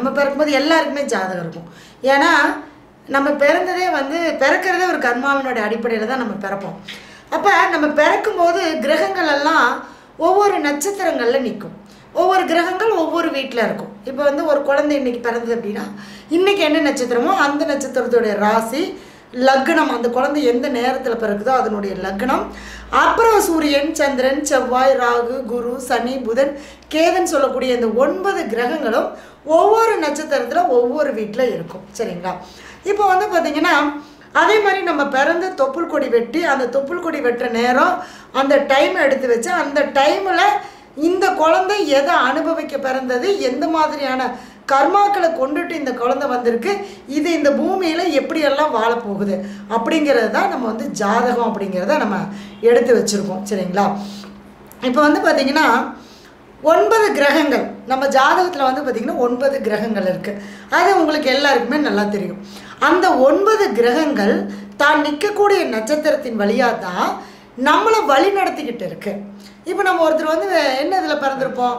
நம்ம பிறக்கும்போது எல்லாருக்குமே ஜாதகம் இருக்கும் ஏன்னா நம்ம பிறந்ததே வந்து பிறக்கிறதே ஒரு கர்மாவினுடைய அடிப்படையில் தான் நம்ம பிறப்போம் அப்போ நம்ம பிறக்கும்போது கிரகங்கள் எல்லாம் ஒவ்வொரு நட்சத்திரங்களில் நிற்கும் ஒவ்வொரு கிரகங்கள் ஒவ்வொரு வீட்டில் இருக்கும் இப்போ வந்து ஒரு குழந்தை இன்னைக்கு பிறந்தது அப்படின்னா இன்னைக்கு என்ன நட்சத்திரமோ அந்த நட்சத்திரத்துடைய ராசி லக்னம் அந்த குழந்தை எந்த நேரத்தில் பிறக்குதோ அதனுடைய லக்னம் அப்புறம் சூரியன் சந்திரன் செவ்வாய் ராகு குரு சனி புதன் கேதன் சொல்லக்கூடிய இந்த ஒன்பது கிரகங்களும் ஒவ்வொரு நட்சத்திரத்தில் ஒவ்வொரு வீட்டில் இருக்கும் சரிங்களா இப்போ வந்து பார்த்தீங்கன்னா அதே மாதிரி நம்ம பிறந்து தொப்புள் கொடி வெட்டி அந்த தொப்புள் கொடி வெட்டுற நேரம் அந்த டைம் எடுத்து வச்சு அந்த டைமில் இந்த குழந்தை எதை அனுபவிக்க பிறந்தது எந்த மாதிரியான கர்மாக்களை கொண்டுட்டு இந்த குழந்தை வந்திருக்கு இது இந்த பூமியில் எப்படியெல்லாம் வாழப் போகுது அப்படிங்கிறது தான் நம்ம வந்து ஜாதகம் அப்படிங்கிறத நம்ம எடுத்து வச்சுருக்கோம் சரிங்களா இப்போ வந்து பார்த்திங்கன்னா ஒன்பது கிரகங்கள் நம்ம ஜாதகத்தில் வந்து பார்த்திங்கன்னா ஒன்பது கிரகங்கள் இருக்குது அது உங்களுக்கு எல்லாருக்குமே நல்லா தெரியும் அந்த ஒன்பது கிரகங்கள் தான் நிற்கக்கூடிய நட்சத்திரத்தின் வழியாக தான் நம்மளை வழி நடத்திக்கிட்டு இருக்கு இப்போ நம்ம ஒருத்தர் வந்து என்ன இதில் பிறந்திருப்போம்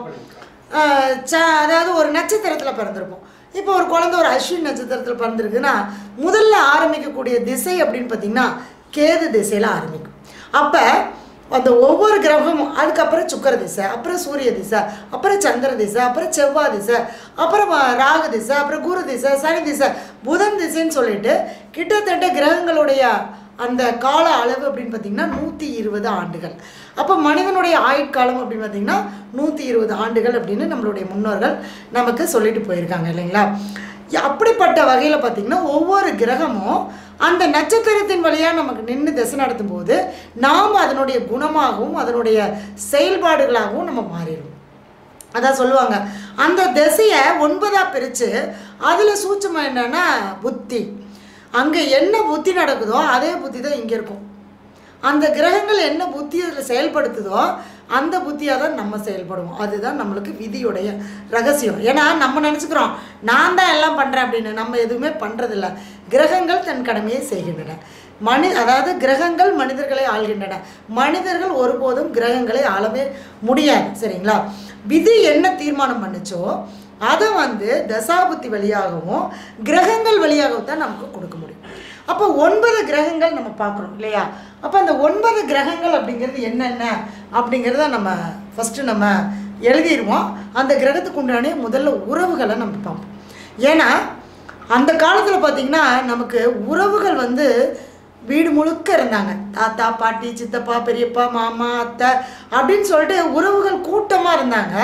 ஆஹ் ச- அதாவது ஒரு நட்சத்திரத்தில் பிறந்திருப்போம் இப்போ ஒரு குழந்தை ஒரு அஸ்வின் நட்சத்திரத்தில் பிறந்திருக்குன்னா முதல்ல ஆரம்பிக்கக்கூடிய திசை அப்படின்னு பார்த்தீங்கன்னா கேது திசையில் ஆரம்பிக்கும் அப்போ அந்த ஒவ்வொரு கிரகமும் அதுக்கப்புறம் சுக்கர திசை அப்புறம் சூரிய திசை அப்புறம் சந்திர திசை அப்புறம் செவ்வாய் திசை அப்புறம் வ- ராகு திசை அப்புறம் குரு திசை சனி திசை புதன் திசைன்னு சொல்லிட்டு கிட்டத்தட்ட கிரகங்களுடைய அந்த கால அளவு அப்படின்னு பார்த்தீங்கன்னா நூற்றி இருபது ஆண்டுகள் அப்போ மனிதனுடைய ஆயுட்காலம் அப்படின்னு பார்த்தீங்கன்னா நூற்றி இருபது ஆண்டுகள் அப்படின்னு நம்மளுடைய முன்னோர்கள் நமக்கு சொல்லிட்டு போயிருக்காங்க இல்லைங்களா அப்படிப்பட்ட வகையில் பார்த்தீங்கன்னா ஒவ்வொரு கிரகமும் அந்த நட்சத்திரத்தின் வழியாக நமக்கு நின்று திசை நடத்தும் போது நாம் அதனுடைய குணமாகவும் அதனுடைய செயல்பாடுகளாகவும் நம்ம மாறிடுவோம் அதான் சொல்லுவாங்க அந்த திசையை ஒன்பதாக பிரித்து அதில் சூட்சமாக என்னன்னா புத்தி அங்கே என்ன புத்தி நடக்குதோ அதே புத்தி தான் இங்கே இருக்கும் அந்த கிரகங்கள் என்ன புத்தி அதில் செயல்படுத்துதோ அந்த புத்தியாக தான் நம்ம செயல்படுவோம் அதுதான் நம்மளுக்கு விதியுடைய ரகசியம் ஏன்னா நம்ம நினச்சிக்கிறோம் நான் தான் எல்லாம் பண்ணுறேன் அப்படின்னு நம்ம எதுவுமே பண்ணுறதில்ல கிரகங்கள் தன் கடமையை செய்கின்றன மனி அதாவது கிரகங்கள் மனிதர்களை ஆள்கின்றன மனிதர்கள் ஒருபோதும் கிரகங்களை ஆளவே முடியாது சரிங்களா விதி என்ன தீர்மானம் பண்ணுச்சோ அதை வந்து தசாபுத்தி வழியாகவும் கிரகங்கள் வழியாகவும் தான் நமக்கு கொடுக்க முடியும் அப்போ ஒன்பது கிரகங்கள் நம்ம பார்க்குறோம் இல்லையா அப்போ அந்த ஒன்பது கிரகங்கள் அப்படிங்கிறது என்னென்ன அப்படிங்கிறத நம்ம ஃபஸ்ட்டு நம்ம எழுதிடுவோம் அந்த கிரகத்துக்கு உண்டான முதல்ல உறவுகளை நம்ம பார்ப்போம் ஏன்னா அந்த காலத்தில் பார்த்திங்கன்னா நமக்கு உறவுகள் வந்து வீடு முழுக்க இருந்தாங்க தாத்தா பாட்டி சித்தப்பா பெரியப்பா மாமா அத்தை அப்படின்னு சொல்லிட்டு உறவுகள் கூட்டமாக இருந்தாங்க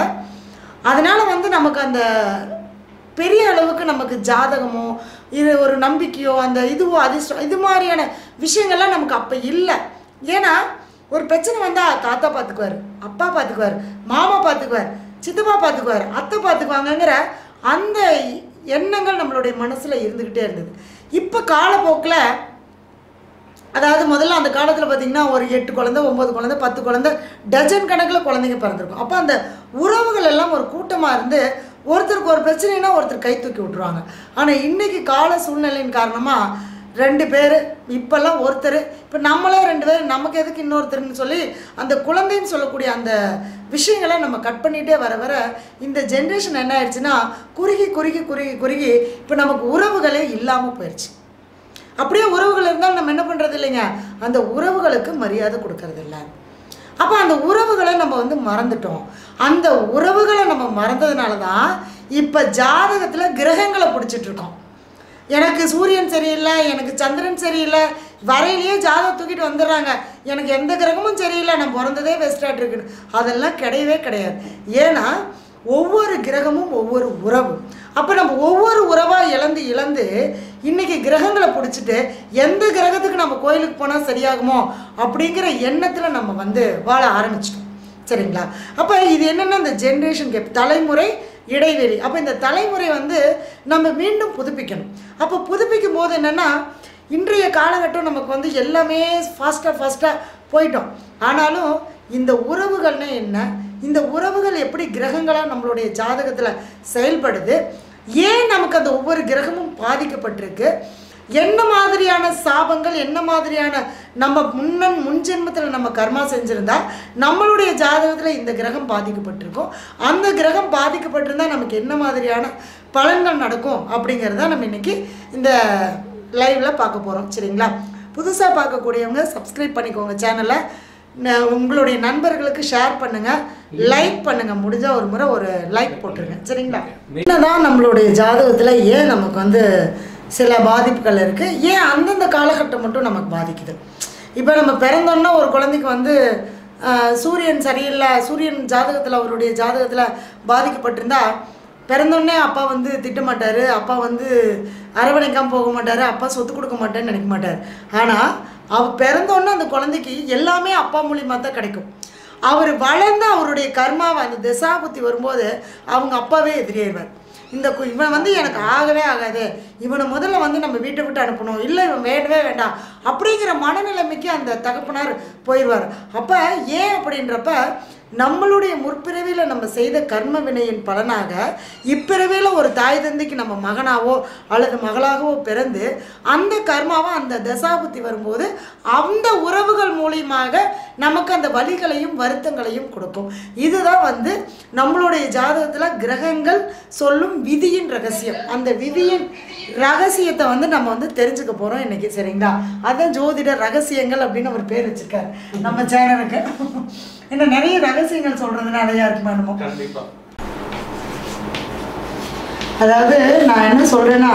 அதனால் வந்து நமக்கு அந்த பெரிய அளவுக்கு நமக்கு ஜாதகமோ இது ஒரு நம்பிக்கையோ அந்த இதுவோ அதிர்ஷ்டம் இது மாதிரியான விஷயங்கள்லாம் நமக்கு அப்போ இல்லை ஏன்னா ஒரு பிரச்சனை வந்தால் தாத்தா பார்த்துக்குவார் அப்பா பார்த்துக்குவார் மாமா பார்த்துக்குவார் சித்தப்பா பார்த்துக்குவார் அத்தை பார்த்துக்குவாங்கங்கிற அந்த எண்ணங்கள் நம்மளுடைய மனசில் இருந்துக்கிட்டே இருந்தது இப்போ காலப்போக்கில் அதாவது முதல்ல அந்த காலத்தில் பார்த்தீங்கன்னா ஒரு எட்டு குழந்தை ஒம்பது குழந்தை பத்து குழந்தை டஜன் கணக்கில் குழந்தைங்க பிறந்திருக்கும் அப்போ அந்த உறவுகள் எல்லாம் ஒரு கூட்டமாக இருந்து ஒருத்தருக்கு ஒரு பிரச்சனைனா ஒருத்தர் கை தூக்கி விட்ருவாங்க ஆனால் இன்னைக்கு கால சூழ்நிலையின் காரணமாக ரெண்டு பேர் இப்போல்லாம் ஒருத்தர் இப்போ நம்மளே ரெண்டு பேர் நமக்கு எதுக்கு இன்னொருத்தர்னு சொல்லி அந்த குழந்தைன்னு சொல்லக்கூடிய அந்த விஷயங்களை நம்ம கட் பண்ணிகிட்டே வர வர இந்த ஜென்ரேஷன் என்ன ஆயிடுச்சுன்னா குறுகி குறுகி குறுகி குறுகி இப்போ நமக்கு உறவுகளே இல்லாமல் போயிடுச்சு அப்படியே உறவுகள் இருந்தாலும் நம்ம என்ன பண்ணுறது இல்லைங்க அந்த உறவுகளுக்கு மரியாதை கொடுக்கறது இல்ல அப்போ அந்த உறவுகளை நம்ம வந்து மறந்துட்டோம் அந்த உறவுகளை நம்ம மறந்ததுனால தான் இப்போ ஜாதகத்தில் கிரகங்களை பிடிச்சிட்டு இருக்கோம் எனக்கு சூரியன் சரியில்லை எனக்கு சந்திரன் சரியில்லை வரையிலேயே ஜாதகம் தூக்கிட்டு வந்துடுறாங்க எனக்கு எந்த கிரகமும் சரியில்லை நான் பிறந்ததே வெஸ்டாட் இருக்குன்னு அதெல்லாம் கிடையவே கிடையாது ஏன்னா ஒவ்வொரு கிரகமும் ஒவ்வொரு உறவு அப்போ நம்ம ஒவ்வொரு உறவாக இழந்து இழந்து இன்னைக்கு கிரகங்களை பிடிச்சிட்டு எந்த கிரகத்துக்கு நம்ம கோயிலுக்கு போனால் சரியாகுமோ அப்படிங்கிற எண்ணத்தில் நம்ம வந்து வாழ ஆரம்பிச்சிட்டோம் சரிங்களா அப்போ இது என்னென்னா இந்த ஜென்ரேஷன் கேப் தலைமுறை இடைவெளி அப்போ இந்த தலைமுறை வந்து நம்ம மீண்டும் புதுப்பிக்கணும் அப்போ புதுப்பிக்கும் போது என்னென்னா இன்றைய காலகட்டம் நமக்கு வந்து எல்லாமே ஃபாஸ்ட்டாக ஃபாஸ்ட்டாக போயிட்டோம் ஆனாலும் இந்த உறவுகள்னா என்ன இந்த உறவுகள் எப்படி கிரகங்களாக நம்மளுடைய ஜாதகத்தில் செயல்படுது ஏன் நமக்கு அந்த ஒவ்வொரு கிரகமும் பாதிக்கப்பட்டிருக்கு என்ன மாதிரியான சாபங்கள் என்ன மாதிரியான நம்ம முன்னன் முன் ஜென்மத்தில் நம்ம கர்மா செஞ்சுருந்தா நம்மளுடைய ஜாதகத்தில் இந்த கிரகம் பாதிக்கப்பட்டிருக்கும் அந்த கிரகம் பாதிக்கப்பட்டிருந்தா நமக்கு என்ன மாதிரியான பலன்கள் நடக்கும் அப்படிங்கிறத நம்ம இன்னைக்கு இந்த லைவில் பார்க்க போகிறோம் சரிங்களா புதுசாக பார்க்கக்கூடியவங்க சப்ஸ்கிரைப் பண்ணிக்கோங்க சேனலை ந- உங்களுடைய நண்பர்களுக்கு ஷேர் பண்ணுங்கள் லைக் பண்ணுங்கள் முடிஞ்சால் ஒரு முறை ஒரு லைக் போட்டுருங்க சரிங்களா என்னதான் நம்மளுடைய ஜாதகத்தில் ஏன் நமக்கு வந்து சில பாதிப்புகள் இருக்குது ஏன் அந்தந்த காலகட்டம் மட்டும் நமக்கு பாதிக்குது இப்போ நம்ம பிறந்தோன்னா ஒரு குழந்தைக்கு வந்து ஆஹ், சூரியன் சரியில்லை சூரியன் ஜாதகத்தில் அவருடைய ஜாதகத்தில் பாதிக்கப்பட்டிருந்தா பிறந்தோடனே அப்பா வந்து திட்ட மாட்டார் அப்பா வந்து அரவணைக்காமல் போக மாட்டார் அப்பா சொத்து கொடுக்க மாட்டேன்னு நினைக்க மாட்டார் ஆனால் அவ பிறந்தோடனே அந்த குழந்தைக்கு எல்லாமே அப்பா மூலியமாக தான் கிடைக்கும் அவர் வளர்ந்து அவருடைய கர்மாவை அந்த திசாபுத்தி வரும்போது அவங்க அப்பாவே எதிரியாயிருவார் இந்த கு- இவன் வந்து எனக்கு ஆகவே ஆகாது இவனை முதல்ல வந்து நம்ம வீட்டை விட்டு அனுப்பணும் இல்லை இவன் வேண்டவே வேண்டாம் அப்படிங்கிற மனநிலைமைக்கு அந்த தகப்பனார் போயிடுவார் அப்போ ஏன் அப்படின்றப்ப நம்மளுடைய முற்பிறவியில் நம்ம செய்த கர்ம வினையின் பலனாக இப்பிறவியில் ஒரு தாய் தந்தைக்கு நம்ம மகனாவோ அல்லது மகளாகவோ பிறந்து அந்த கர்மாவை அந்த தசாபுத்தி வரும்போது அந்த உறவுகள் மூலியமாக நமக்கு அந்த வலிகளையும் வருத்தங்களையும் கொடுக்கும் இதுதான் வந்து நம்மளுடைய ஜாதகத்தில் கிரகங்கள் சொல்லும் விதியின் ரகசியம் அந்த விதியின் ரகசியத்தை வந்து நம்ம வந்து தெரிஞ்சுக்க போகிறோம் இன்னைக்கு சரிங்களா அதான் ஜோதிட ரகசியங்கள் அப்படின்னு ஒரு பேர் வச்சிருக்காரு நம்ம சேனலுக்கு இன்னும் நிறைய ரகசியங்கள் சொல்றது நிறையா இருக்குமா என்னமோ கண்டிப்பா அதாவது நான் என்ன சொல்கிறேன்னா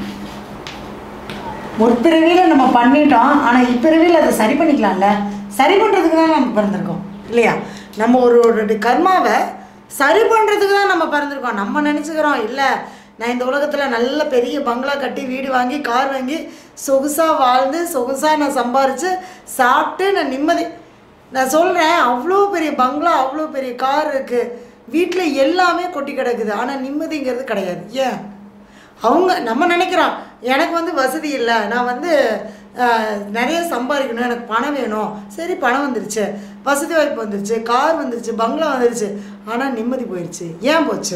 முற்பிறவியில் நம்ம பண்ணிட்டோம் ஆனால் இப்பிறவியில் அதை சரி பண்ணிக்கலாம்ல சரி பண்ணுறதுக்கு தான் நம்ம பிறந்திருக்கோம் இல்லையா நம்ம ஒரு ஒரு கர்மாவை சரி பண்ணுறதுக்கு தான் நம்ம பிறந்திருக்கோம் நம்ம நினச்சிக்கிறோம் இல்லை நான் இந்த உலகத்தில் நல்ல பெரிய பங்களா கட்டி வீடு வாங்கி கார் வாங்கி சொகுசாக வாழ்ந்து சொகுசாக நான் சம்பாரித்து சாப்பிட்டு நான் நிம்மதி நான் சொல்கிறேன் அவ்வளோ பெரிய பங்களா அவ்வளோ பெரிய கார் இருக்குது வீட்டில் எல்லாமே கொட்டி கிடக்குது ஆனால் நிம்மதிங்கிறது கிடையாது ஏன் அவங்க நம்ம நினைக்கிறோம் எனக்கு வந்து வசதி இல்லை நான் வந்து ஆஹ், நிறைய சம்பாதிக்கணும் எனக்கு பணம் வேணும் சரி பணம் வந்துருச்சு வசதி வாய்ப்பு வந்துருச்சு கார் வந்துருச்சு பங்களா வந்துருச்சு ஆனால் நிம்மதி போயிடுச்சு ஏன் போச்சு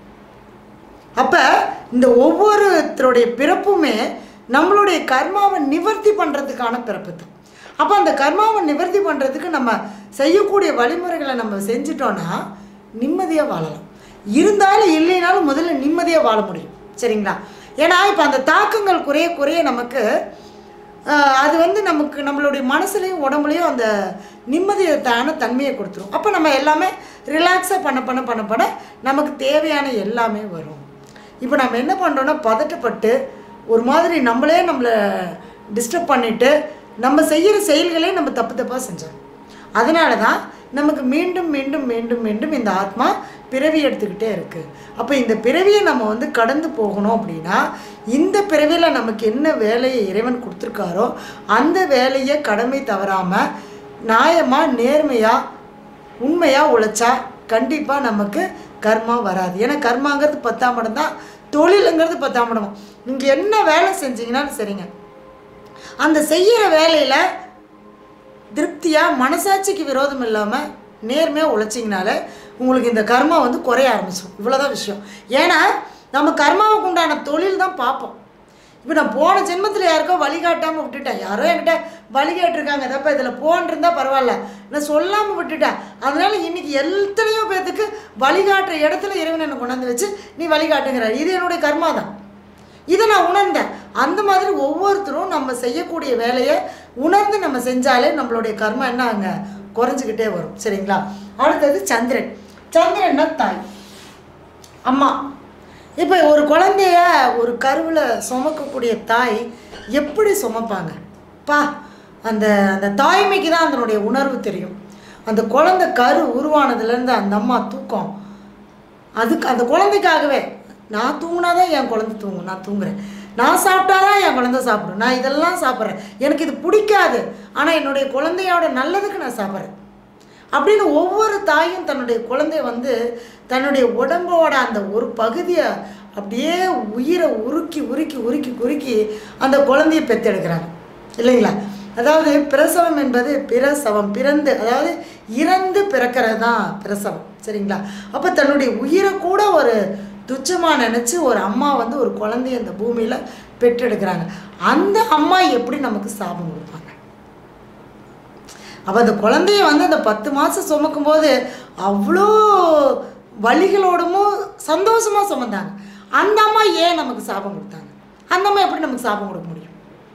அப்போ இந்த ஒவ்வொருத்தருடைய பிறப்புமே நம்மளுடைய கர்மாவை நிவர்த்தி பண்ணுறதுக்கான பிறப்பு தான் அப்போ அந்த கர்மாவை நிவர்த்தி பண்ணுறதுக்கு நம்ம செய்யக்கூடிய வழிமுறைகளை நம்ம செஞ்சிட்டோன்னா நிம்மதியாக வாழலாம் இருந்தாலும் இல்லைனாலும் முதல்ல நிம்மதியாக வாழ முடியும் சரிங்களா ஏன்னா இப்போ அந்த தாக்கங்கள் குறைய குறைய நமக்கு ஆஹ், அது வந்து நமக்கு நம்மளுடைய மனசுலையும் உடம்புலையும் அந்த நிம்மதியத்தான தன்மையை கொடுத்துரும் அப்போ நம்ம எல்லாமே ரிலாக்ஸாக பண்ண பண்ண பண்ண பண்ண நமக்கு தேவையான எல்லாமே வரும் இப்போ நம்ம என்ன பண்ணுறோன்னா பதட்டப்பட்டு ஒரு மாதிரி நம்மளே நம்மளை டிஸ்டர்ப் பண்ணிட்டு நம்ம செய்கிற செயல்களே நம்ம தப்பு தப்பாக செஞ்சோம் அதனால தான் நமக்கு மீண்டும் மீண்டும் மீண்டும் மீண்டும் இந்த ஆத்மா பிறவி எடுத்துக்கிட்டே இருக்குது அப்போ இந்த பிறவியை நம்ம வந்து கடந்து போகணும் அப்படின்னா இந்த பிறவியில் நமக்கு என்ன வேலையை இறைவன் கொடுத்துருக்காரோ அந்த வேலையை கடமை தவறாமல் நியாயமாக நேர்மையாக உண்மையாக உழைச்சா கண்டிப்பாக நமக்கு கர்மா வராது ஏன்னா கர்மாங்கிறது பத்தாம் இடம் தான் தொழிலுங்கிறது பத்தாம் இடம் நீங்கள் என்ன வேலை செஞ்சீங்கன்னாலும் சரிங்க அந்த செய்கிற வேலையில் திருப்தியாக மனசாட்சிக்கு விரோதம் இல்லாமல் நேர்மையாக உழைச்சிங்கனால உங்களுக்கு இந்த கர்மா வந்து குறைய ஆரம்பிச்சிடும் இவ்வளோதான் விஷயம் ஏன்னா நம்ம கர்மாவுக்கு உண்டான தொழில் தான் பார்ப்போம் இப்போ நான் போன ஜென்மத்தில் யாருக்கோ வழிகாட்டாமல் விட்டுட்டேன் யாரோ என்கிட்ட வழிகாட்டிருக்காங்க தப்பா இதில் போன்றிருந்தா பரவாயில்ல நான் சொல்லாமல் விட்டுட்டேன் அதனால இன்னைக்கு எத்தனையோ பேர்த்துக்கு வழிகாட்டுற இடத்துல இறைவன் என்னை கொண்டாந்து வச்சு நீ வழிகாட்டுங்கிறார் இது என்னுடைய கர்மா தான் இதை நான் உணர்ந்தேன் அந்த மாதிரி ஒவ்வொருத்தரும் நம்ம செய்யக்கூடிய வேலையை உணர்ந்து நம்ம செஞ்சாலே நம்மளுடைய கர்மா என்ன அங்கே குறைஞ்சிக்கிட்டே வரும் சரிங்களா அடுத்தது சந்திரன் சந்திரன்னா தாய் அம்மா இப்போ ஒரு குழந்தைய ஒரு கருவில் சுமக்கக்கூடிய தாய் எப்படி சுமப்பாங்க பா அந்த அந்த தாய்மைக்கு தான் அதனுடைய உணர்வு தெரியும் அந்த குழந்தை கரு உருவானதுலேருந்து அந்த அம்மா தூக்கம் அதுக்கு அந்த குழந்தைக்காகவே நான் தூங்கினாதான் என் குழந்தை தூங்கும் நான் தூங்குறேன் நான் சாப்பிட்டாதான் என் குழந்தை சாப்பிடும் நான் இதெல்லாம் சாப்பிட்றேன் எனக்கு இது பிடிக்காது ஆனால் என்னுடைய குழந்தையோட நல்லதுக்கு நான் சாப்பிட்றேன் அப்படின்னு ஒவ்வொரு தாயும் தன்னுடைய குழந்தைய வந்து தன்னுடைய உடம்போட அந்த ஒரு பகுதியை அப்படியே உயிரை உருக்கி உருக்கி உருக்கி உருக்கி அந்த குழந்தைய பெற்றெடுக்கிறாங்க இல்லைங்களா அதாவது பிரசவம் என்பது பிரசவம் பிறந்து அதாவது இறந்து பிறக்கிறது தான் பிரசவம் சரிங்களா அப்போ தன்னுடைய உயிரை கூட ஒரு துச்சமாக நினச்சி ஒரு அம்மா வந்து ஒரு குழந்தைய இந்த பூமியில் பெற்றெடுக்கிறாங்க அந்த அம்மா எப்படி நமக்கு சாபம் கொடுப்பாங்க அப்போ அந்த குழந்தைய வந்து அந்த பத்து மாதம் சுமக்கும்போது அவ்வளோ வலிகளோடமும் சந்தோஷமாக சுமந்தாங்க அந்த அம்மா ஏன் நமக்கு சாபம் கொடுத்தாங்க அந்த அம்மா எப்படி நமக்கு சாபம் கொடுக்க முடியும்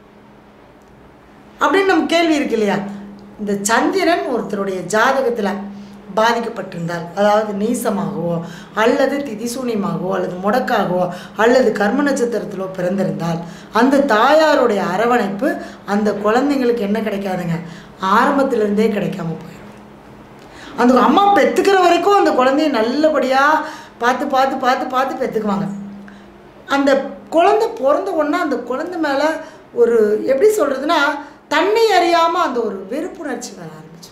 அப்படின்னு நம்ம கேள்வி இருக்கு இல்லையா இந்த சந்திரன் ஒருத்தருடைய ஜாதகத்தில் பாதிக்கப்பட்டிருந்தால் அதாவது நீசமாகவோ அல்லது திதிசூனியமாகவோ அல்லது முடக்காகவோ அல்லது கர்ம நட்சத்திரத்திலோ பிறந்திருந்தால் அந்த தாயாருடைய அரவணைப்பு அந்த குழந்தைங்களுக்கு என்ன கிடைக்காதுங்க ஆரம்பத்திலிருந்தே கிடைக்காம போயிடும் அந்த அம்மா பெற்றுக்கிற வரைக்கும் அந்த குழந்தைய நல்லபடியாக பார்த்து பார்த்து பார்த்து பார்த்து பெற்றுக்குவாங்க அந்த குழந்தை பிறந்த உடனே அந்த குழந்தை மேலே ஒரு எப்படி சொல்கிறதுனா தன்னை அறியாமல் அந்த ஒரு வெறுப்புணர்ச்சி வர ஆரம்பிச்சு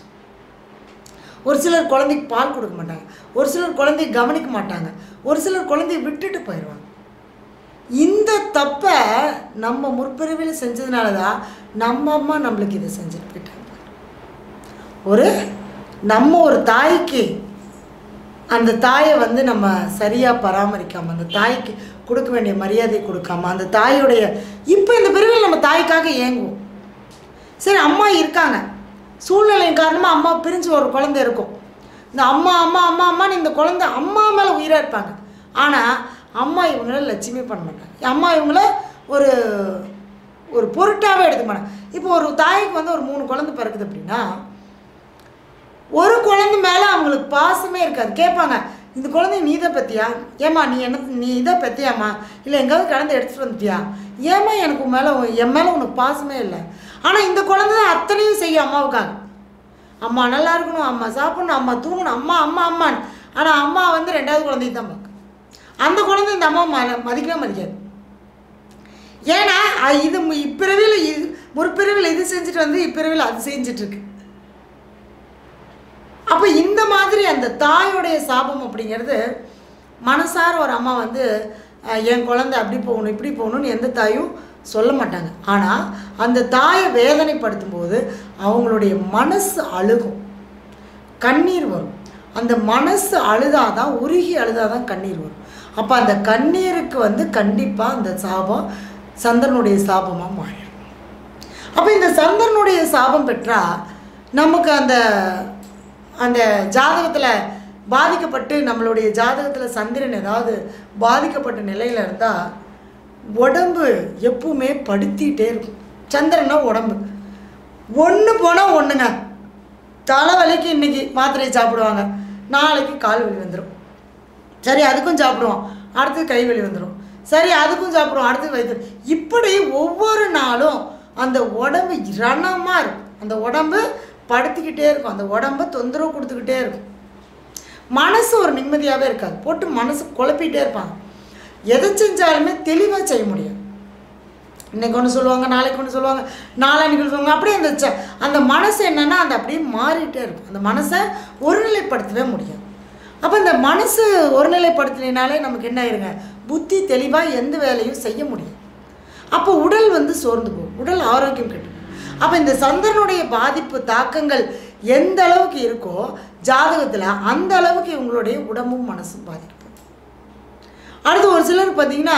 ஒரு சிலர் குழந்தைக்கு பால் கொடுக்க மாட்டாங்க ஒரு சிலர் குழந்தைய கவனிக்க மாட்டாங்க ஒரு சிலர் குழந்தைய விட்டுட்டு போயிடுவாங்க இந்த தப்பை நம்ம முற்பிறவியில் செஞ்சதுனால தான் நம்ம அம்மா நம்மளுக்கு இதை செஞ்சுட்டு போயிட்டாங்க ஒரு நம்ம ஒரு தாய்க்கு அந்த தாயை வந்து நம்ம சரியாக பராமரிக்காமல் அந்த தாய்க்கு கொடுக்க வேண்டிய மரியாதை கொடுக்காம அந்த தாயுடைய இப்போ இந்த பிரிவில் நம்ம தாய்க்காக ஏங்குவோம் சரி அம்மா இருக்காங்க சூழ்நிலையின் காரணமாக அம்மா பிரிஞ்சு ஒரு குழந்தை இருக்கும் இந்த அம்மா அம்மா அம்மா அம்மான்னு இந்த குழந்தை அம்மா மேலே உயிராக இருப்பாங்க ஆனால் அம்மா இவங்கள லட்சுமி பண்ண மாட்டாங்க அம்மா இவங்கள ஒரு ஒரு பொருட்டாகவே எடுத்துக்க மாட்டாங்க இப்போ ஒரு தாய்க்கு வந்து ஒரு மூணு குழந்தை பிறக்குது அப்படின்னா ஒரு குழந்தை மேலே அவங்களுக்கு பாசமே இருக்காது கேட்பாங்க இந்த குழந்தை நீ இதை பற்றியா ஏம்மா நீ என்ன நீ இதை பற்றியாம்மா இல்லை எங்கேயாவது கடந்து எடுத்துகிட்டு வந்துட்டியா ஏம்மா எனக்கு உன் மேலே என் மேலே உனக்கு பாசமே இல்லை ஆனால் இந்த குழந்தை தான் அத்தனையும் செய்யும் அம்மாவுக்காக அம்மா நல்லா இருக்கணும் அம்மா சாப்பிடணும் அம்மா தூங்கணும் அம்மா அம்மா அம்மான்னு ஆனால் அம்மா வந்து ரெண்டாவது குழந்தைய தான் பார்க்கும் அந்த குழந்தை இந்த அம்மா ம மதிக்கவே மதிக்காது ஏன்னா அ- இது மு- இப்பிறவியில் இது முற்பிறவியில் இது செஞ்சுட்டு வந்து இப்பிறவியில் அது செஞ்சுட்டு இருக்கு அப்போ இந்த மாதிரி அந்த தாயோடைய சாபம் அப்படிங்கிறது மனசார ஒரு அம்மா வந்து அஹ், என் குழந்தை அப்படி போகணும் இப்படி போகணும்னு எந்த தாயும் சொல்ல மாட்டாங்க ஆனால் அந்த தாயை வேதனைப்படுத்தும் போது அவங்களுடைய மனசு அழுகும் கண்ணீர் வரும் அந்த மனசு அழுதாதான் உருகி அழுதாதான் கண்ணீர் வரும் அப்போ அந்த கண்ணீருக்கு வந்து கண்டிப்பாக அந்த சாபம் சந்திரனுடைய சாபமாக மாறிடும் அப்போ இந்த சந்திரனுடைய சாபம் பெற்றா நமக்கு அந்த அந்த ஜாதகத்தில் பாதிக்கப்பட்டு நம்மளுடைய ஜாதகத்தில் சந்திரன் ஏதாவது பாதிக்கப்பட்ட நிலையில் இருந்தால் உடம்பு எப்பவுமே படுத்திகிட்டே இருக்கும் சந்திரனா உடம்பு ஒன்று போனால் ஒன்றுங்க தலைவலிக்கு இன்னைக்கு மாத்திரையை சாப்பிடுவாங்க நாளைக்கு கால் வலி வந்துடும் சரி அதுக்கும் சாப்பிடுவோம் அடுத்து கை வலி வந்துடும் சரி அதுக்கும் சாப்பிடுவோம் அடுத்து வயிற்று இப்படி ஒவ்வொரு நாளும் அந்த உடம்பு ரணமாக இருக்கும் அந்த உடம்பு படுத்திக்கிட்டே இருக்கும் அந்த உடம்பு தொந்தரவு கொடுத்துக்கிட்டே இருக்கும் மனசு ஒரு நிம்மதியாகவே இருக்காது போட்டு மனசு குழப்பிகிட்டே இருப்பாங்க எதை செஞ்சாலுமே தெளிவாக செய்ய முடியாது இன்னைக்கு ஒன்று சொல்லுவாங்க நாளைக்கு ஒன்று சொல்லுவாங்க நாளான்னைக்கு ஒன்று சொல்லுவாங்க அப்படியே அந்த ச- அந்த மனசு என்னன்னா அந்த அப்படியே மாறிட்டே இருக்கும் அந்த மனசை ஒருநிலைப்படுத்தவே முடியாது அப்போ இந்த மனசு ஒருநிலைப்படுத்தினாலே நமக்கு என்ன ஆயிருங்க புத்தி தெளிவாக எந்த வேலையும் செய்ய முடியும் அப்போ உடல் வந்து சோர்ந்து போகும் உடல் ஆரோக்கியம் கெட்டு போகும். அப்போ இந்த சந்திரனுடைய பாதிப்பு தாக்கங்கள் எந்த அளவுக்கு இருக்கோ ஜாதகத்தில் அந்த அளவுக்கு இவங்களுடைய உடம்பும் மனசும் பாதிக்கும் அடுத்து ஒரு சிலர் பார்த்தீங்கன்னா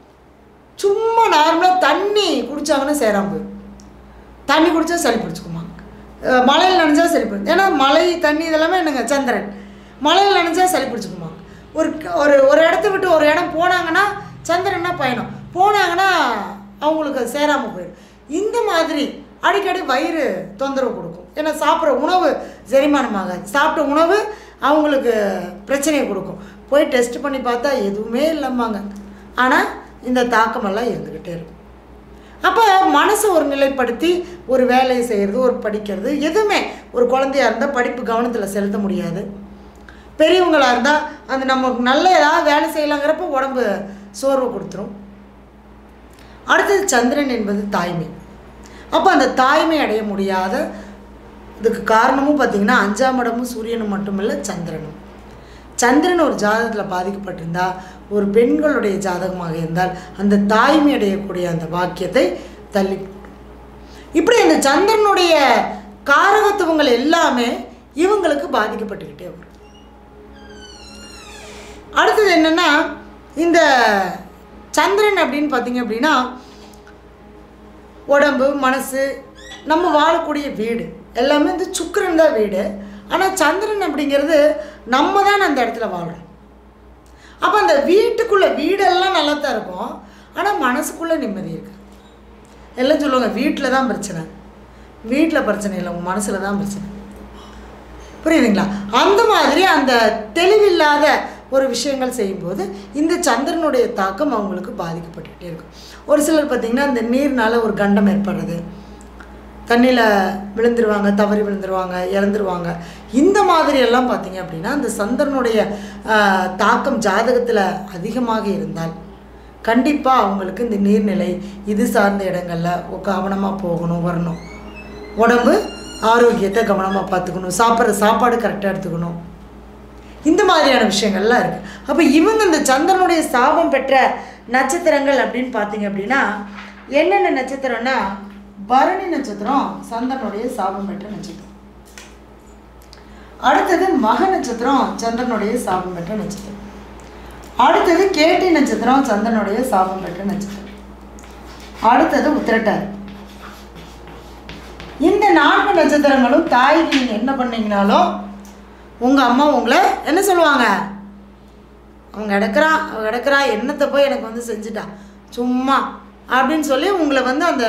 சும்மா நார்மலாக தண்ணி குடிச்சாங்கன்னா சேராம போயிடும் தண்ணி குடித்தா சளி பிடிச்சிக்குமா அஹ் மழையில் நனைஞ்சா சளி பிடிக்கும் ஏன்னா மழை தண்ணி இதெல்லாமே என்னங்க சந்திரன் மழையில் நனைஞ்சா சளி பிடிச்சிக்குமா ஒரு க- ஒரு ஒரு இடத்த விட்டு ஒரு இடம் போனாங்கன்னா சந்திரன்னா பயணம் போனாங்கன்னா அவங்களுக்கு அது சேராமல் போயிடும் இந்த மாதிரி அடிக்கடி வயிறு தொந்தரவு கொடுக்கும் ஏன்னா சாப்பிட்ற உணவு செரிமானமாகாது சாப்பிட்ட உணவு அவங்களுக்கு பிரச்சனையை கொடுக்கும் போய் டெஸ்ட் பண்ணி பார்த்தா எதுவுமே இல்லைம்பாங்க ஆனால் இந்த தாக்கமெல்லாம் இருந்துக்கிட்டே இருக்கும் அப்போ மனசை ஒரு நிலைப்படுத்தி ஒரு வேலையை செய்கிறது ஒரு படிக்கிறது எதுவுமே ஒரு குழந்தையா இருந்தால் படிப்பு கவனத்தில் செலுத்த முடியாது பெரியவங்களாக இருந்தால் அந்த நமக்கு நல்ல ஏதாவது வேலை செய்யலாங்கிறப்ப உடம்பு சோர்வு கொடுத்துரும் அடுத்தது சந்திரன் என்பது தாய்மை அப்போ அந்த தாய்மை அடைய முடியாத இதுக்கு காரணமும் பார்த்திங்கன்னா அஞ்சாம் இடமும் சூரியனும் மட்டுமில்லை சந்திரனும் சந்திரன் ஒரு ஜாதகத்தில் பாதிக்கப்பட்டிருந்தா ஒரு பெண்களுடைய ஜாதகமாக இருந்தால் அந்த தாய்மை அடையக்கூடிய அந்த வாக்கியத்தை தள்ளி போடும். இப்படி அந்த சந்திரனுடைய காரகத்துவங்கள் எல்லாமே இவங்களுக்கு பாதிக்கப்பட்டுக்கிட்டே வரும் அடுத்தது என்னென்னா இந்த சந்திரன் அப்படின்னு பார்த்தீங்க அப்படின்னா உடம்பு மனசு நம்ம வாழக்கூடிய வீடு எல்லாமே வந்து சுக்கிரன் தான் வீடு ஆனால் சந்திரன் அப்படிங்கிறது நம்ம தான் அந்த இடத்துல வாழ்கிறோம் அப்போ அந்த வீட்டுக்குள்ளே வீடெல்லாம் நல்லா தான் இருக்கும் ஆனால் மனசுக்குள்ளே நிம்மதி இருக்கு எல்லாம் சொல்லுவாங்க வீட்டில் தான் பிரச்சனை வீட்டில் பிரச்சனை இல்லை உங்கள் மனசில் தான் பிரச்சனை புரியுதுங்களா அந்த மாதிரி அந்த தெளிவில்லாத ஒரு விஷயங்கள் செய்யும்போது இந்த சந்திரனுடைய தாக்கம் அவங்களுக்கு பாதிக்கப்பட்டுக்கிட்டே இருக்கும் ஒரு சிலர் பார்த்திங்கன்னா இந்த நீர்னால ஒரு கண்டம் ஏற்படுறது தண்ணியில் விழுந்துருவாங்க தவறி விழுந்துருவாங்க இறந்துருவாங்க இந்த மாதிரி எல்லாம் பார்த்தீங்க அப்படின்னா அந்த சந்திரனுடைய ஆஹ், தாக்கம் ஜாதகத்தில் அதிகமாக இருந்தால் கண்டிப்பாக அவங்களுக்கு இந்த நீர்நிலை இது சார்ந்த இடங்களில் கவனமாக போகணும் வரணும் உடம்பு ஆரோக்கியத்தை கவனமாக பார்த்துக்கணும் சாப்பிட்ற சாப்பாடு கரெக்டாக எடுத்துக்கணும் இந்த மாதிரியான விஷயங்கள்லாம் இருக்குது அப்போ இவங்க இந்த சந்திரனுடைய சாபம் பெற்ற நட்சத்திரங்கள் அப்படின்னு பார்த்தீங்க அப்படின்னா என்னென்ன நட்சத்திரம்னா பரணி நட்சத்திரம் சந்திரனுடைய சாபம் பெற்ற நட்சத்திரம் அடுத்தது மக நட்சத்திரம் சந்திரனுடைய சாபம் பெற்ற நட்சத்திரம் அடுத்தது கேட்டி நட்சத்திரம் சந்திரனுடைய சாபம் பெற்ற நட்சத்திரம் அடுத்தது உத்திரட்டாதி இந்த நான்கு நட்சத்திரங்களும் தாய்க்கு நீங்கள் என்ன பண்ணீங்கனாலும் உங்கள் அம்மா உங்களை என்ன சொல்லுவாங்க அவங்க கிடக்குறா அவள் கிடக்குறா என்னத்தை போய் எனக்கு வந்து செஞ்சுட்டா சும்மா அப்படின்னு சொல்லி உங்களை வந்து அந்த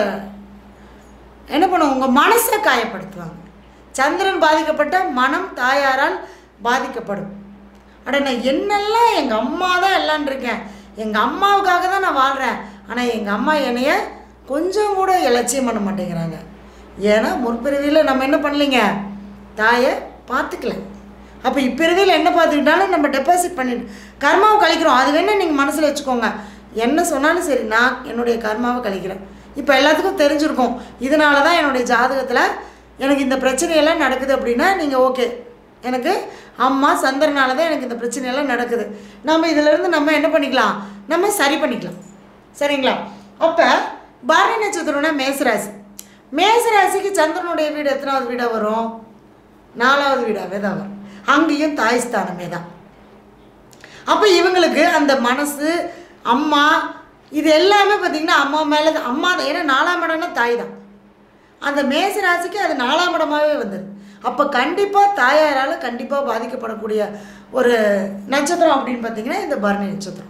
என்ன பண்ணும் உங்கள் மனசை காயப்படுத்துவாங்க சந்திரன் பாதிக்கப்பட்ட மனம் தாயாரால் பாதிக்கப்படும் அட நான் என்னெல்லாம் எங்கள் அம்மா தான் எல்லான் இருக்கேன் எங்கள் அம்மாவுக்காக தான் நான் வாழ்கிறேன் ஆனால் எங்கள் அம்மா என்னைய கொஞ்சம் கூட இலட்சியம் பண்ண மாட்டேங்கிறாங்க ஏன்னா முற்பிறவியில் நம்ம என்ன பண்ணலைங்க தாயை பார்த்துக்கல அப்போ இப்பிறவியில் என்ன பார்த்துக்கிட்டாலும் நம்ம டெபாசிட் பண்ணிட்டு கர்மாவை கழிக்கிறோம் அது வேணால் நீங்கள் மனசில் வச்சுக்கோங்க என்ன சொன்னாலும் சரி நான் என்னுடைய கர்மாவை கழிக்கிறேன் இப்போ எல்லாத்துக்கும் தெரிஞ்சிருக்கும் இதனால தான் என்னுடைய ஜாதகத்தில் எனக்கு இந்த பிரச்சனையெல்லாம் நடக்குது அப்படின்னா நீங்கள் ஓகே எனக்கு அம்மா சந்திரனால தான் எனக்கு இந்த பிரச்சனையெல்லாம் நடக்குது நம்ம இதிலேருந்து நம்ம என்ன பண்ணிக்கலாம் நம்ம சரி பண்ணிக்கலாம் சரிங்களா அப்போ பாரதி நட்சத்திரம்னா மேசராசி மேசராசிக்கு சந்திரனுடைய வீடு எத்தனாவது வீடாக வரும் நாலாவது வீடாகவே தான் வரும் அங்கேயும் தாய் ஸ்தானமே தான் அப்போ இவங்களுக்கு அந்த மனசு அம்மா இது எல்லாமே பார்த்திங்கன்னா அம்மா மேலே தான் அம்மா தான் ஏன்னா நாலாம் இடம்னா தாய் தான் அந்த மேச ராசிக்கு அது நாலாம் இடமாவே வந்தது அப்போ கண்டிப்பாக தாயாரால் கண்டிப்பாக பாதிக்கப்படக்கூடிய ஒரு நட்சத்திரம் அப்படின்னு பார்த்தீங்கன்னா இந்த பரணி நட்சத்திரம்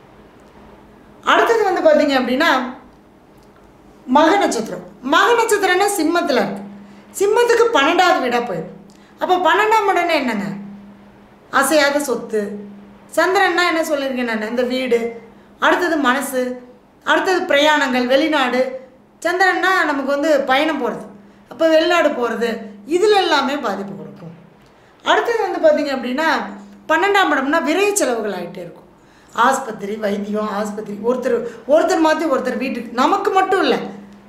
அடுத்தது வந்து பார்த்தீங்க அப்படின்னா மக நட்சத்திரம் மக நட்சத்திரம்னா சிம்மத்தில் இருக்கு சிம்மத்துக்கு பன்னெண்டாவது வீடாக போயிடும் அப்போ பன்னெண்டாம் இடம்னா என்னங்க அசையாத சொத்து சந்திரன்னா என்ன சொல்லியிருக்கேன் நான் இந்த வீடு அடுத்தது மனசு அடுத்தது பிரயாணங்கள் வெளிநாடு சந்திரன்னா நமக்கு வந்து பயணம் போகிறது அப்போ வெளிநாடு போகிறது இதில் எல்லாமே பாதிப்பு கொடுக்கும் அடுத்தது வந்து பார்த்திங்க அப்படின்னா பன்னெண்டாம் இடம்னா விரை செலவுகள் ஆகிட்டே இருக்கும் ஆஸ்பத்திரி வைத்தியம் ஆஸ்பத்திரி ஒருத்தர் ஒருத்தர் மாற்றி ஒருத்தர் வீட்டுக்கு நமக்கு மட்டும் இல்லை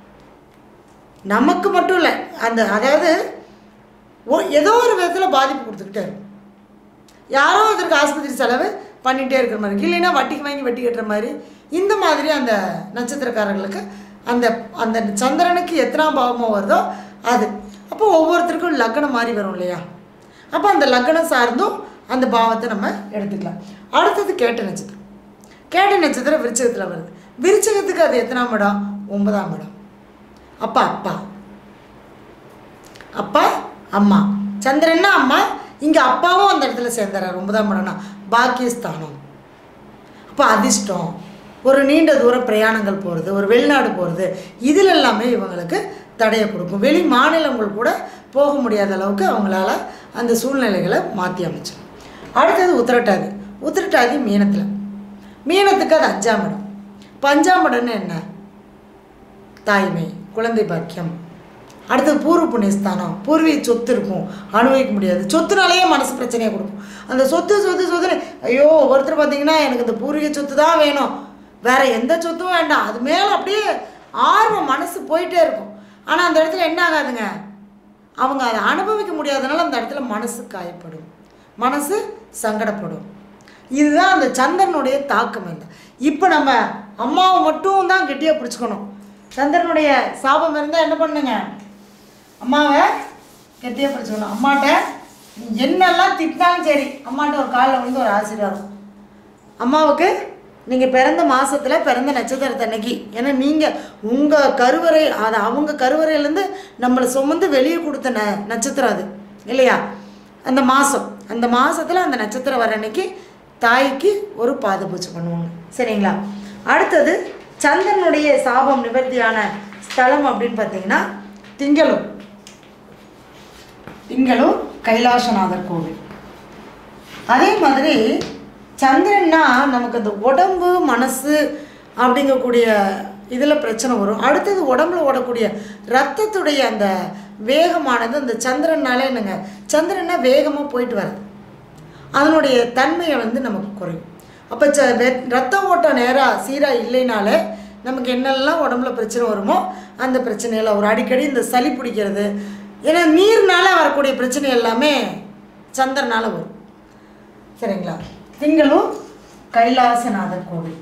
நமக்கு மட்டும் இல்லை அந்த அதாவது ஒ- ஏதோ ஒரு விதத்தில் பாதிப்பு கொடுத்துக்கிட்டே இருக்கும் யாரோ அதற்கு ஆஸ்பத்திரி செலவு பண்ணிகிட்டே இருக்கிற மாதிரி இருக்கு. இல்லைன்னா வட்டிக்கு வாங்கி வட்டி கட்டுற மாதிரி இந்த மாதிரி அந்த நட்சத்திரக்காரர்களுக்கு அந்த அந்த சந்திரனுக்கு எத்தனாம் பாவமோ வருதோ அது அப்போ ஒவ்வொருத்தருக்கும் லக்னம் மாறி வரும் இல்லையா அப்போ அந்த லக்னம் சார்ந்தும் அந்த பாவத்தை நம்ம எடுத்துக்கலாம் அடுத்தது கேட்ட நட்சத்திரம் கேட்ட நட்சத்திரம் விருச்சகத்தில் வருது விருச்சகத்துக்கு அது எத்தனாம் இடம் ஒன்பதாம் இடம் அப்பா அப்பா அப்பா அம்மா சந்திரன்னா அம்மா இங்கே அப்பாவும் அந்த இடத்துல சேர்ந்துறாரு ஒன்பதாம் இடம்னா பாக்கியஸ்தானம் அப்போ அதிர்ஷ்டம் ஒரு நீண்ட தூர பிரயாணங்கள் போகிறது ஒரு வெளிநாடு போகிறது இதில் எல்லாமே இவங்களுக்கு தடையை கொடுக்கும் வெளி மாநிலங்கள் கூட போக முடியாத அளவுக்கு அவங்களால அந்த சூழ்நிலைகளை மாற்றி அமைச்சிடும் அடுத்தது உத்திரட்டாதி உத்திரட்டாதி மீனத்தில் மீனத்துக்கு அது அஞ்சாம் இடம் இப்போ அஞ்சாம் இடம்னு என்ன தாய்மை குழந்தை பாக்கியம் அடுத்தது பூர்வ புண்ணியஸ்தானம் பூர்வீக சொத்து இருக்கும் அனுபவிக்க முடியாது சொத்துனாலேயே மனசு பிரச்சனையை கொடுக்கும் அந்த சொத்து சொத்து சொத்துன்னு ஐயோ ஒருத்தர் பார்த்தீங்கன்னா எனக்கு இந்த பூர்வீக சொத்து தான் வேணும் வேற எந்த சொத்தும் வேண்டாம் அது மேலே அப்படியே ஆர்வம் மனசு போயிட்டே இருக்கும் ஆனால் அந்த இடத்துல என்ன ஆகாதுங்க அவங்க அதை அனுபவிக்க முடியாதனால அந்த இடத்துல மனசு காயப்படும் மனசு சங்கடப்படும் இதுதான் அந்த சந்திரனுடைய தாக்கம் இல்லை இப்போ நம்ம அம்மாவை மட்டும் தான் கெட்டியாக பிடிச்சிக்கணும் சந்திரனுடைய சாபம் இருந்தால் என்ன பண்ணுங்க அம்மாவை கெட்டியாக பிடிச்சிக்கணும் அம்மாட்ட நீ என்னெல்லாம் திட்டினாலும் சரி அம்மாட்ட ஒரு காலில் வந்து ஒரு ஆசீர்வாதம் அம்மாவுக்கு நீங்கள் பிறந்த மாதத்தில் பிறந்த நட்சத்திரத்தன்னைக்கு ஏன்னா நீங்கள் உங்கள் கருவறை அது அவங்க கருவறையிலேருந்து நம்மளை சுமந்து வெளியே கொடுத்த ந நட்சத்திரம் அது இல்லையா அந்த மாதம் அந்த மாதத்தில் அந்த நட்சத்திரம் வர அன்னைக்கு தாய்க்கு ஒரு பாத பூஜை பண்ணுவாங்க சரிங்களா அடுத்தது சந்திரனுடைய சாபம் நிவர்த்தியான ஸ்தலம் அப்படின்னு பார்த்தீங்கன்னா திங்களூர் திங்களூர் கைலாசநாதர் கோவில் அதே மாதிரி சந்திரன்னா நமக்கு அந்த உடம்பு மனசு அப்படிங்கக்கூடிய இதில் பிரச்சனை வரும் அடுத்தது உடம்புல ஓடக்கூடிய ரத்தத்துடைய அந்த வேகமானது அந்த சந்திரனாலே என்னங்க சந்திரனா வேகமாக போயிட்டு வருது அதனுடைய தன்மையை வந்து நமக்கு குறையும் அப்போ ச வெ- ரத்த ஓட்டம் நேராக சீராக இல்லைனாலே நமக்கு என்னெல்லாம் உடம்புல பிரச்சனை வருமோ அந்த பிரச்சனையெல்லாம் ஒரு அடிக்கடி இந்த சளி பிடிக்கிறது ஏன்னா நீர்னால வரக்கூடிய பிரச்சனை எல்லாமே சந்திரனால வரும் சரிங்களா திங்களூர் கைலாசநாதர் கோவில்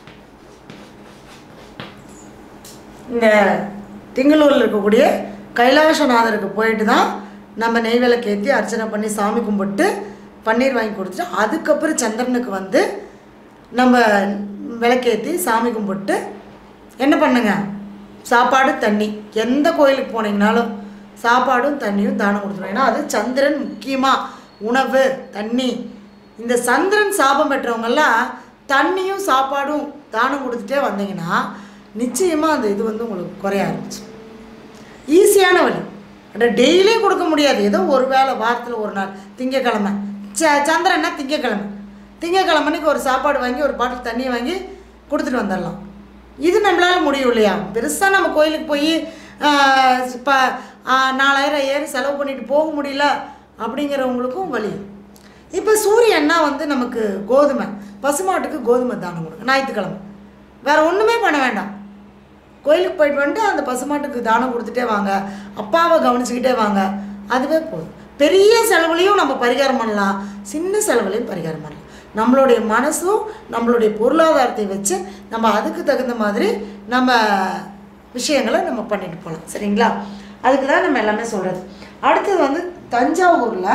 இந்த திங்களூரில் இருக்கக்கூடிய கைலாசநாதருக்கு போயிட்டு தான் நம்ம நெய் விளக்கு ஏற்றி அர்ச்சனை பண்ணி சாமி கும்பிட்டு பன்னீர் வாங்கி கொடுத்துட்டு அதுக்கப்புறம் சந்திரனுக்கு வந்து நம்ம விளக்கேற்றி சாமி கும்பிட்டு என்ன பண்ணுங்க சாப்பாடு தண்ணி எந்த கோயிலுக்கு போனீங்கனாலும் சாப்பாடும் தண்ணியும் தானம் கொடுத்துருவோம் ஏன்னா அது சந்திரன் முக்கியமாக உணவு தண்ணி இந்த சந்திரன் சாபம் பெற்றவங்கெல்லாம் தண்ணியும் சாப்பாடும் தானம் கொடுத்துட்டே வந்தீங்கன்னா நிச்சயமாக அந்த இது வந்து உங்களுக்கு குறைய ஆரம்பிச்சு ஈஸியான வழி அட டெய்லியும் கொடுக்க முடியாது ஏதோ ஒரு வேளை வாரத்தில் ஒரு நாள் திங்கக்கிழமை ச சந்திரன்னா திங்கக்கிழமை திங்கக்கிழமைக்கு ஒரு சாப்பாடு வாங்கி ஒரு பாட்டில் தண்ணியை வாங்கி கொடுத்துட்டு வந்துடலாம் இது நம்மளால் முடியும் இல்லையா பெருசாக நம்ம கோயிலுக்கு போய் இப்போ நாலாயிரம் ஏறி செலவு பண்ணிட்டு போக முடியல அப்படிங்கிறவங்களுக்கும் வழி இப்போ சூரியன்னா வந்து நமக்கு கோதுமை பசுமாட்டுக்கு கோதுமை தானம் கொடுங்க ஞாயிற்றுக்கிழமை வேறு ஒன்றுமே பண்ண வேண்டாம் கோயிலுக்கு போயிட்டு வந்துட்டு அந்த பசுமாட்டுக்கு தானம் கொடுத்துட்டே வாங்க அப்பாவை கவனிச்சுக்கிட்டே வாங்க அதுவே போதும் பெரிய செலவுலையும் நம்ம பரிகாரம் பண்ணலாம் சின்ன செலவுலையும் பரிகாரம் பண்ணலாம் நம்மளுடைய மனசும் நம்மளுடைய பொருளாதாரத்தை வச்சு நம்ம அதுக்கு தகுந்த மாதிரி நம்ம விஷயங்களை நம்ம பண்ணிட்டு போகலாம் சரிங்களா அதுக்கு தான் நம்ம எல்லாமே சொல்கிறது அடுத்தது வந்து தஞ்சாவூரில்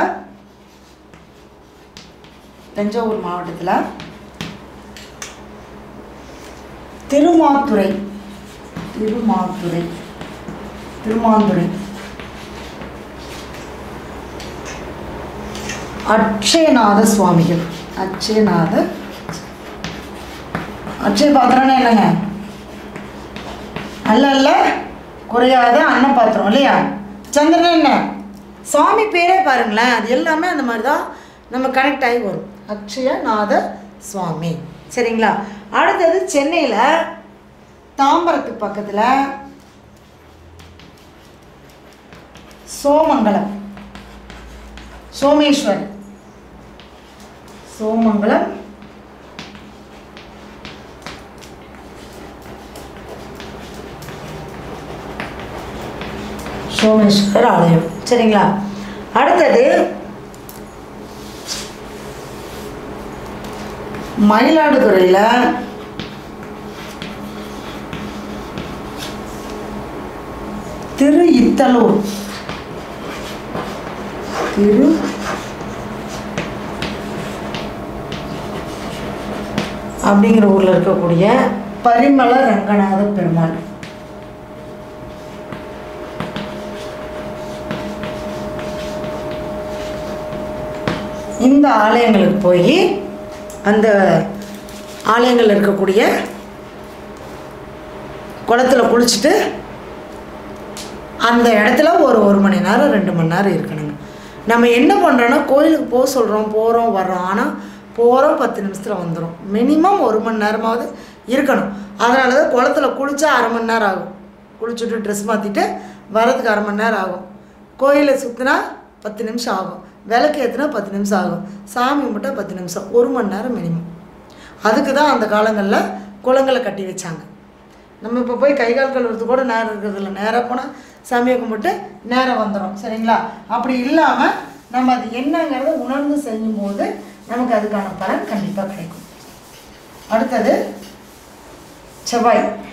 தஞ்சாவூர் மாவட்டத்தில் திருமாத்துறை திருமாத்துறை திருமாந்துறை அட்சயநாத சுவாமிகள் அட்சயநாத அட்சய பாத்திரம்னா என்னங்க அல்ல அல்ல குறையாத அன்னம் பாத்திரம் இல்லையா சந்திரன் என்ன சுவாமி பேரே பாருங்களேன் அது எல்லாமே அந்த மாதிரி தான் நம்ம கனெக்ட் ஆகி வரும் அக்ஷயநாத சுவாமி சரிங்களா அடுத்தது சென்னையில் தாம்பரத்துக்கு பக்கத்தில் சோமங்கலம் சோமேஸ்வர் சோமங்கலம் சோமேஸ்வரர் ஆலயம் சரிங்களா அடுத்தது மயிலாடுதுறையில் திரு இத்தலூர் திரு அப்படிங்கிற ஊரில் இருக்கக்கூடிய பரிமள ரங்கநாத பெருமாள் இந்த ஆலயங்களுக்கு போய் அந்த ஆலயங்களில் இருக்கக்கூடிய குளத்துல குளிச்சுட்டு அந்த இடத்துல ஒரு ஒரு மணி நேரம் ரெண்டு மணி நேரம் இருக்கணுங்க நம்ம என்ன பண்ணுறோன்னா கோயிலுக்கு போக சொல்கிறோம் போகிறோம் வர்றோம் ஆனால் போகிறோம் பத்து நிமிஷத்தில் வந்துடும் மினிமம் ஒரு மணி நேரமாவது இருக்கணும் அதனால தான் குளத்துல குளிச்சா அரை மணி நேரம் ஆகும் குளிச்சுட்டு ட்ரெஸ் மாற்றிட்டு வரதுக்கு அரை மணி நேரம் ஆகும் கோயிலை சுற்றினா பத்து நிமிஷம் ஆகும் விளக்கு ஏற்றினா பத்து நிமிஷம் ஆகும் சாமி கும்பிட்டா பத்து நிமிஷம் ஒரு மணி நேரம் மினிமம் அதுக்கு தான் அந்த காலங்களில் குளங்களை கட்டி வச்சாங்க நம்ம இப்போ போய் கை கால் கழுவுறது கூட நேரம் இருக்கிறதில்ல நேராக போனால் சாமியை கும்பிட்டு நேரம் வந்துடும் சரிங்களா அப்படி இல்லாமல் நம்ம அது என்னங்கிறத உணர்ந்து செய்யும்போது நமக்கு அதுக்கான பலன் கண்டிப்பாக கிடைக்கும் அடுத்தது செவ்வாய்